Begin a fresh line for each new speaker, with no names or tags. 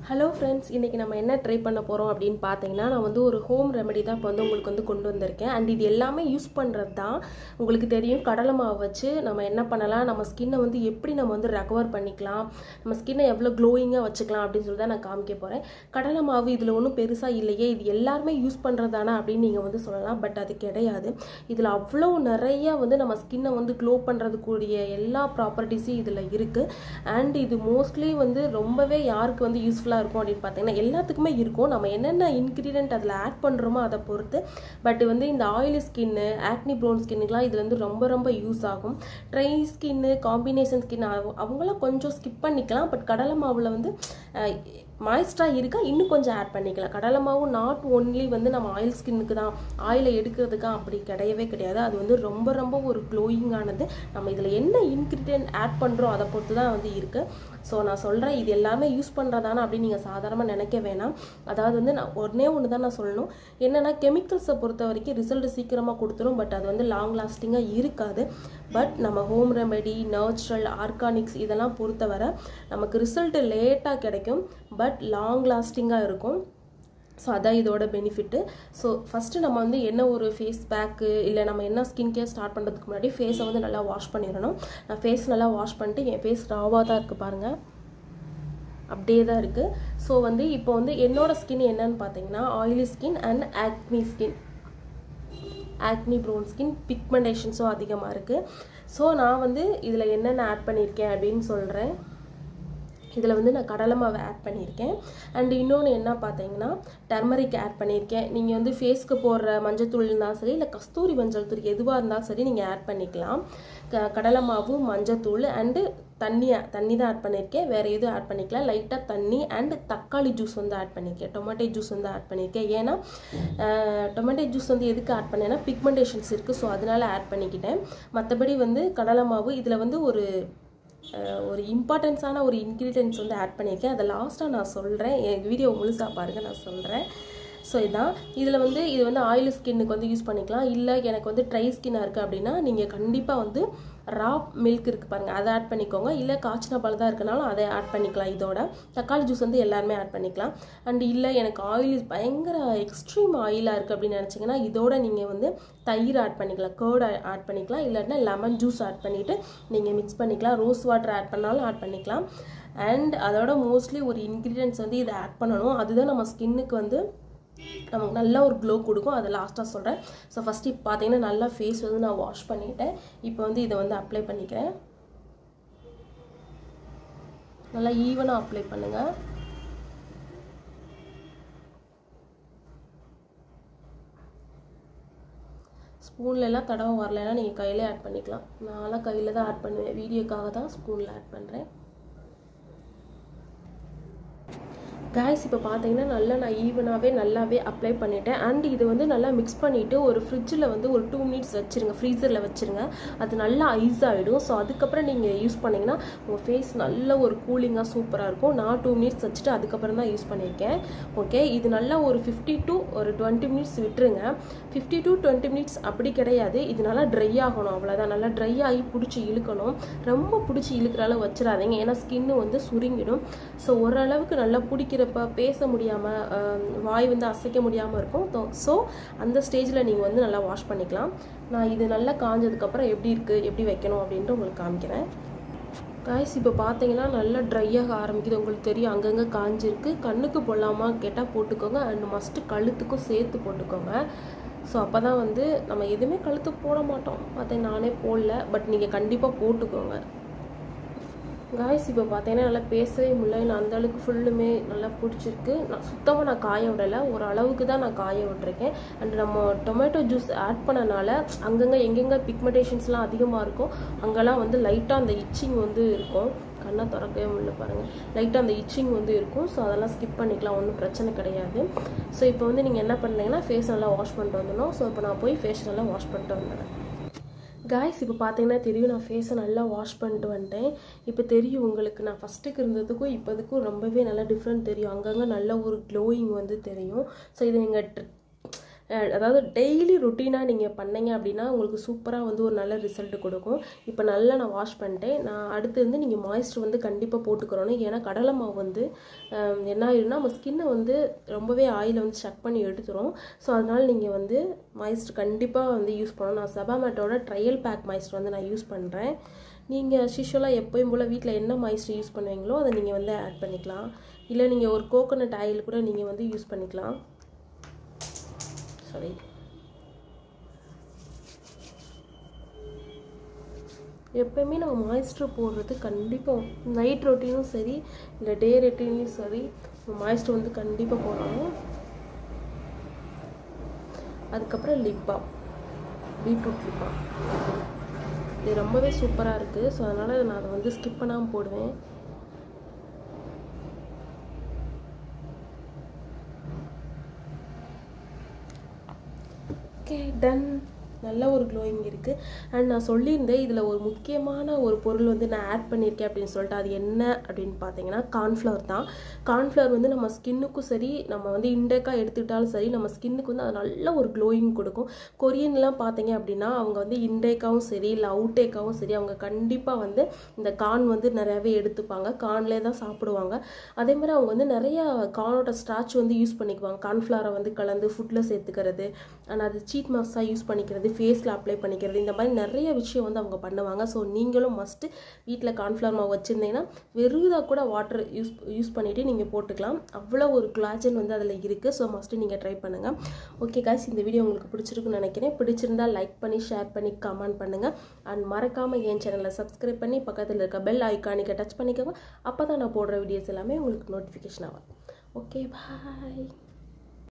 hello friends இன்றைக்கி நம்ம என்ன ட்ரை பண்ண போகிறோம் அப்படின்னு பார்த்தீங்கன்னா நான் வந்து ஒரு ஹோம் ரெமெடி தான் இப்போ வந்து உங்களுக்கு வந்து கொண்டு வந்திருக்கேன் அண்ட் இது எல்லாமே யூஸ் பண்ணுறது தான் உங்களுக்கு தெரியும் கடலை மாவு வச்சு நம்ம என்ன பண்ணலாம் நம்ம ஸ்கின்னை வந்து எப்படி நம்ம வந்து ரெக்கவர் பண்ணிக்கலாம் நம்ம ஸ்கின்னை எவ்வளோ க்ளோயிங்காக வச்சுக்கலாம் அப்படின்னு சொல்லி தான் நான் காமிக்க போகிறேன் கடலை மாவு இதில் ஒன்றும் பெருசாக இல்லையே இது எல்லாருமே யூஸ் பண்ணுறதானா அப்படின்னு நீங்கள் வந்து சொல்லலாம் பட் அது கிடையாது இதில் அவ்வளோ நிறைய வந்து நம்ம ஸ்கின்னை வந்து க்ளோ பண்ணுறதுக்கூடிய எல்லா ப்ராப்பர்ட்டிஸும் இதில் இருக்குது அண்ட் இது மோஸ்ட்லி வந்து ரொம்பவே யாருக்கு வந்து யூஸ்ஃபுல்லாக இருக்கும் அப்படின்னு பார்த்தீங்கன்னா எல்லாத்துக்குமே இருக்கும் நம்ம என்னென்ன இன்க்ரீடியன்ட் அதில் ஆட் பண்ணுறோமோ அதை பொறுத்து பட் வந்து இந்த ஆயிலி ஸ்கின்னு ஆக்னி ப்ரோன் ஸ்கின்னுக்குலாம் இது வந்து ரொம்ப ரொம்ப யூஸ் ஆகும் ட்ரை ஸ்கின்னு காம்பினேஷன் ஸ்கின் அவங்களாம் கொஞ்சம் ஸ்கிப் பண்ணிக்கலாம் பட் கடலை மாவில் வந்து மாய்ஸ்டராக இருக்கா இன்னும் கொஞ்சம் ஆட் பண்ணிக்கலாம் கடலை மாவு நாட் ஒன்லி வந்து நம்ம ஆயில் ஸ்கின்னுக்கு தான் ஆயிலை எடுக்கிறதுக்கா அப்படி கிடையவே கிடையாது அது வந்து ரொம்ப ரொம்ப ஒரு க்ளோயிங்கானது நம்ம இதில் என்ன இன்க்ரீடியன்ட் ஆட் பண்ணுறோம் அதை பொறுத்து தான் வந்து இருக்குது ஸோ நான் சொல்கிறேன் இது எல்லாமே யூஸ் பண்ணுறதானா அப்படின்னு நீங்கள் சாதாரணமாக நினைக்க வேணாம் அதாவது வந்து நான் ஒன்றே ஒன்று தான் நான் சொல்லணும் என்னென்னா கெமிக்கல்ஸை பொறுத்த வரைக்கும் ரிசல்ட் சீக்கிரமாக கொடுத்துரும் பட் அது வந்து லாங் லாஸ்டிங்காக இருக்காது பட் நம்ம ஹோம் ரெமெடி நேச்சுரல் ஆர்கானிக்ஸ் இதெல்லாம் பொறுத்தவரை நமக்கு ரிசல்ட் லேட்டாக கிடைக்கும் பட் லாங் லாஸ்டிங்காக இருக்கும் ஸோ அதான் இதோட பெனிஃபிட்டு ஸோ ஃபஸ்ட்டு நம்ம வந்து என்ன ஒரு ஃபேஸ் பேக்கு இல்லை நம்ம என்ன ஸ்கின் கேர் ஸ்டார்ட் பண்ணுறதுக்கு முன்னாடி ஃபேஸை வந்து நல்லா வாஷ் பண்ணிடணும் நான் ஃபேஸ் நல்லா வாஷ் பண்ணிட்டு என் ஃபேஸ் ராவாக தான் இருக்குது பாருங்கள் அப்படியே தான் இருக்குது ஸோ வந்து இப்போ வந்து என்னோடய ஸ்கின் என்னன்னு பார்த்தீங்கன்னா oily skin and acne skin acne prone skin பிக்மெண்டேஷன்ஸும் அதிகமாக இருக்குது ஸோ நான் வந்து இதில் என்னென்ன ஆட் பண்ணியிருக்கேன் அப்படின்னு சொல்கிறேன் இதில் வந்து நான் கடலை மாவை ஆட் பண்ணியிருக்கேன் அண்ட் இன்னொன்று என்ன பார்த்தீங்கன்னா டர்மரிக் ஆட் பண்ணியிருக்கேன் நீங்கள் வந்து ஃபேஸ்க்கு போடுற மஞ்சத்தூள் இருந்தாலும் சரி இல்லை கஸ்தூரி மஞ்சள் தூள் எதுவாக இருந்தாலும் சரி நீங்கள் ஆட் பண்ணிக்கலாம் க கடலை மாவு மஞ்சத்தூள் அண்டு தண்ணி தண்ணி தான் ஆட் பண்ணியிருக்கேன் வேறு எதுவும் ஆட் பண்ணிக்கலாம் லைட்டாக தண்ணி அண்ட் தக்காளி ஜூஸ் வந்து ஆட் பண்ணியிருக்கேன் டொமேட்டோ ஜூஸ் வந்து ஆட் பண்ணியிருக்கேன் ஏன்னா டொமேட்டோ ஜூஸ் வந்து எதுக்கு ஆட் பண்ணேன்னா பிக்மெண்டேஷன்ஸ் இருக்குது ஸோ அதனால் ஆட் பண்ணிக்கிட்டேன் மற்றபடி வந்து கடலை மாவு இதில் வந்து ஒரு ஒரு இம்பார்ட்டன்ஸான ஒரு இன்க்ரீடியன்ஸ் வந்து ஆட் பண்ணியிருக்கேன் அதை லாஸ்ட்டாக நான் சொல்கிறேன் என் வீடியோ முழுசாக பாருங்கள் நான் சொல்கிறேன் ஸோ இதான் இதில் வந்து இது வந்து ஆயில் ஸ்கின்னுக்கு வந்து யூஸ் பண்ணிக்கலாம் இல்லை எனக்கு வந்து ட்ரை ஸ்கின்னாக இருக்குது அப்படின்னா நீங்கள் கண்டிப்பாக வந்து ரா மில்க் இருக்குது பாருங்கள் அதை ஆட் பண்ணிக்கோங்க இல்லை காய்ச்சின பால் தான் இருக்கனாலும் அதை ஆட் பண்ணிக்கலாம் இதோட தக்காளி ஜூஸ் வந்து எல்லாருமே ஆட் பண்ணிக்கலாம் அண்ட் இல்லை எனக்கு ஆயில் பயங்கர எக்ஸ்ட்ரீம் ஆயிலாக இருக்குது அப்படின்னு நினச்சிங்கன்னா இதோட நீங்கள் வந்து தயிர் ஆட் பண்ணிக்கலாம் கேர்டு ஆட் பண்ணிக்கலாம் இல்லாட்டினா லெமன் ஜூஸ் ஆட் பண்ணிவிட்டு நீங்கள் மிக்ஸ் பண்ணிக்கலாம் ரோஸ் வாட்டர் ஆட் பண்ணாலும் ஆட் பண்ணிக்கலாம் அண்ட் அதோட மோஸ்ட்லி ஒரு இன்க்ரீடியன்ஸ் வந்து இதை ஆட் பண்ணணும் அதுதான் நம்ம ஸ்கின்னுக்கு வந்து நமக்கு நல்ல ஒரு க்ளோ கொடுக்கும் அதை லாஸ்ட்டாக சொல்கிறேன் ஸோ ஃபஸ்ட்டு இப்போ பார்த்தீங்கன்னா நல்லா ஃபேஸ் வந்து நான் வாஷ் பண்ணிவிட்டேன் இப்போ வந்து இதை வந்து அப்ளை பண்ணிக்கிறேன் நல்லா ஈவனாக அப்ளை பண்ணுங்கள் ஸ்பூன்லலாம் தடவை வரலைன்னா நீங்கள் கையிலே ஆட் பண்ணிக்கலாம் நான்லாம் கையில் தான் ஆட் பண்ணுவேன் வீடியோக்காக தான் ஸ்பூனில் ஆட் பண்ணுறேன் கேஸ் இப்போ பார்த்தீங்கன்னா நல்லா நான் ஈவனாகவே நல்லாவே அப்ளை பண்ணிட்டேன் அண்ட் இது வந்து நல்லா மிக்ஸ் பண்ணிவிட்டு ஒரு ஃப்ரிட்ஜில் வந்து ஒரு டூ மினிட்ஸ் வச்சுருங்க ஃப்ரீசரில் வச்சுருங்க அது நல்லா ஐஸ் ஆகிடும் ஸோ அதுக்கப்புறம் நீங்கள் யூஸ் பண்ணிங்கன்னா உங்கள் ஃபேஸ் நல்ல ஒரு கூலிங்காக சூப்பராக இருக்கும் நான் டூ மினிட்ஸ் வச்சுட்டு அதுக்கப்புறம் தான் யூஸ் பண்ணியிருக்கேன் ஓகே இது நல்லா ஒரு ஃபிஃப்டி டு ஒரு டுவெண்ட்டி மினிட்ஸ் விட்டுருங்க ஃபிஃப்டி டு டுவெண்ட்டி மினிட்ஸ் அப்படி கிடையாது இது நல்லா ட்ரை ஆகணும் அவ்வளோதான் நல்லா ட்ரை ஆகி பிடிச்சி இழுக்கணும் ரொம்ப பிடிச்சி இழுக்கிற அளவு வச்சிடாதீங்க ஏன்னா ஸ்கின்னு வந்து சுருங்கிடும் ஸோ ஓரளவுக்கு நல்லா பிடிக்கிற இருக்கிறப்ப பேச முடியாமல் வாய் வந்து அசைக்க முடியாமல் இருக்கும் ஸோ அந்த ஸ்டேஜில் நீங்கள் வந்து நல்லா வாஷ் பண்ணிக்கலாம் நான் இது நல்லா காஞ்சதுக்கப்புறம் எப்படி இருக்குது எப்படி வைக்கணும் அப்படின்ட்டு உங்களுக்கு காமிக்கிறேன் காய்ஸ் இப்போ பார்த்தீங்கன்னா நல்லா ட்ரையாக ஆரம்பிக்குது உங்களுக்கு தெரியும் அங்கங்கே காஞ்சிருக்கு கண்ணுக்கு போடலாமா கேட்டால் போட்டுக்கோங்க அண்ட் மஸ்ட்டு கழுத்துக்கும் சேர்த்து போட்டுக்கோங்க ஸோ அப்போ தான் வந்து நம்ம எதுவுமே கழுத்து போட மாட்டோம் அதை நானே போடல பட் நீங்கள் கண்டிப்பாக போட்டுக்கோங்க காய்ஸ் இப்போ பார்த்தீங்கன்னா நல்லா பேசவே முடியல நான் அந்த அளவுக்கு ஃபுல்லுமே நல்லா பிடிச்சிருக்கு நான் சுத்தமாக நான் காய விடலை ஒரு அளவுக்கு தான் நான் காய விட்டுருக்கேன் அண்ட் நம்ம டொமேட்டோ ஜூஸ் ஆட் பண்ணனால அங்கங்கே எங்கெங்கே பிக்மெண்டேஷன்ஸ்லாம் அதிகமாக இருக்கும் அங்கெல்லாம் வந்து லைட்டாக அந்த இச்சிங் வந்து இருக்கும் கண்ணை திறக்கவே முடியல பாருங்கள் லைட்டாக அந்த இச்சிங் வந்து இருக்கும் ஸோ அதெல்லாம் ஸ்கிப் பண்ணிக்கலாம் ஒன்றும் பிரச்சனை கிடையாது ஸோ இப்போ வந்து நீங்கள் என்ன பண்ணுறீங்கன்னா ஃபேஸ் நல்லா வாஷ் பண்ணிட்டு வந்துடணும் ஸோ இப்போ நான் போய் ஃபேஸ் நல்லா வாஷ் பண்ணிட்டு வந்துடுறேன் காய்ஸ் இப்போ பார்த்தீங்கன்னா தெரியும் நான் ஃபேஸை நல்லா வாஷ் பண்ணிட்டு வந்துட்டேன் இப்போ தெரியும் உங்களுக்கு நான் ஃபஸ்ட்டுக்கு இருந்ததுக்கும் இப்போதுக்கும் ரொம்பவே நல்லா டிஃப்ரெண்ட் தெரியும் அங்கங்கே நல்ல ஒரு க்ளோயிங் வந்து தெரியும் ஸோ இது எங்கள் அஹ் அதாவது டெய்லி ருட்டீனாக நீங்கள் பண்ணீங்க அப்படின்னா உங்களுக்கு சூப்பராக வந்து ஒரு நல்ல ரிசல்ட் கொடுக்கும் இப்போ நல்லா நான் வாஷ் பண்ணிட்டேன் நான் அடுத்து வந்து நீங்கள் மாய்ஸ்டர் வந்து கண்டிப்பாக போட்டுக்கிறோன்னு ஏன்னா கடலை மாவு வந்து ஹம், என்ன ஆயிடும்னா நம்ம ஸ்கின்னை வந்து ரொம்பவே ஆயிலை வந்து செக் பண்ணி எடுத்துரும் ஸோ அதனால் நீங்கள் வந்து மாய்ஸ்டர் கண்டிப்பாக வந்து யூஸ் பண்ணணும் நான் செபாமேட்டோட ட்ரையல் பேக் மாய்ஸ்டர் வந்து நான் யூஸ் பண்ணுறேன் நீங்கள் யூஸ்வலாக எப்பயும் போல் வீட்டில் என்ன மாய்ஸ்டர் யூஸ் பண்ணுவீங்களோ அதை நீங்கள் வந்து ஆட் பண்ணிக்கலாம் இல்லை நீங்கள் ஒரு கோகோனட் ஆயில் கூட நீங்கள் வந்து யூஸ் பண்ணிக்கலாம் சாரி எப்பயுமே நம்ம மாய்ஸ்டர் போடுறது கண்டிப்பாக நைட் ரொட்டீனும் சரி இல்லை டே ரொட்டீனும் சரி மாய்ஸ்டர் வந்து கண்டிப்பாக போடணும் அதுக்கப்புறம் லிப் பாம் பீட்ரூட் லிப் பாம் இது ரொம்பவே சூப்பராக இருக்குது ஸோ அதனால் நான் அதை வந்து ஸ்கிப் பண்ணாமல் போடுவேன் ஓகே டன் நல்ல ஒரு க்ளோயிங் இருக்குது அண்ட் நான் சொல்லியிருந்தேன் இதில் ஒரு முக்கியமான ஒரு பொருள் வந்து நான் ஆட் பண்ணியிருக்கேன் அப்படின்னு சொல்லிட்டு அது என்ன அப்படின்னு பார்த்தீங்கன்னா கார்ன்ஃப்ளவர் தான் கார்ன்ஃப்ளவர் வந்து நம்ம ஸ்கின்னுக்கும் சரி நம்ம வந்து இண்டேக்காக எடுத்துக்கிட்டாலும் சரி நம்ம ஸ்கின்னுக்கு வந்து அது நல்ல ஒரு க்ளோயிங் கொடுக்கும் கொரியன்லாம் பார்த்தீங்க அப்படின்னா அவங்க வந்து இண்டேக்காவும் சரி இல்லை அவுட்டேக்காவும் சரி அவங்க கண்டிப்பாக வந்து இந்த கார்ன் வந்து நிறையாவே எடுத்துப்பாங்க கார்ன்லேயே தான் சாப்பிடுவாங்க அதே மாதிரி அவங்க வந்து நிறைய கார்னோட ஸ்டார்ச் வந்து யூஸ் பண்ணிக்குவாங்க கார்ன்ஃப்ளவரை வந்து கலந்து ஃபுட்டில் சேர்த்துக்கிறது அண்ட் அது சீட் மாஸ்ஸாக யூஸ் பண்ணிக்கிறது ஃபேஸில் அப்ளை பண்ணிக்கிறது இந்த மாதிரி நிறைய விஷயம் வந்து அவங்க பண்ணுவாங்க ஸோ நீங்களும் மஸ்ட்டு வீட்டில் கார்ன்ஃப்ளவர் மாவு வச்சுருந்தீங்கன்னா வெறுதாக கூட வாட்டர் யூஸ் யூஸ் பண்ணிவிட்டு நீங்கள் போட்டுக்கலாம் அவ்வளோ ஒரு குளாஜன் வந்து அதில் இருக்குது ஸோ மஸ்ட்டு நீங்கள் ட்ரை பண்ணுங்கள் ஓகே காய்ஸ் இந்த வீடியோ உங்களுக்கு பிடிச்சிருக்குன்னு நினைக்கிறேன் பிடிச்சிருந்தா லைக் பண்ணி ஷேர் பண்ணி கமெண்ட் பண்ணுங்கள் அண்ட் மறக்காமல் என் சேனலை சப்ஸ்கிரைப் பண்ணி பக்கத்தில் இருக்க பெல் ஐக்கானிக்கை டச் பண்ணிக்கோங்க அப்போ தான் நான் போடுற வீடியோஸ் எல்லாமே உங்களுக்கு நோட்டிஃபிகேஷன் ஆகும் ஓகே பாய்